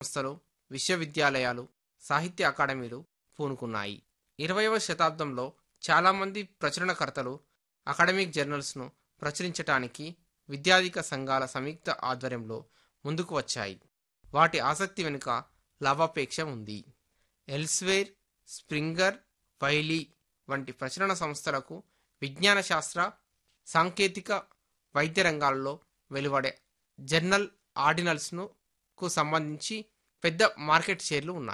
సంస్థలు విశ్వవిద్యాలయాలు సాహిత్య అకాడమీలు పూనుకున్నాయి ఇరవయవ శతాబ్దంలో చాలామంది ప్రచురణకర్తలు అకాడమిక్ జర్నల్స్ను ప్రచురించటానికి విద్యాధిక సంఘాల సంయుక్త ఆధ్వర్యంలో ముందుకు వచ్చాయి వాటి ఆసక్తి వెనుక లాభాపేక్ష ఉంది ఎల్స్వేర్ స్ప్రింగర్ వైలీ వంటి ప్రచురణ సంస్థలకు విజ్ఞాన శాస్త్ర సాంకేతిక వైద్య రంగాల్లో వెలువడే జర్నల్ ఆర్డినల్స్ను కు సంబంధించి పెద్ద మార్కెట్ షేర్లు ఉన్నాయి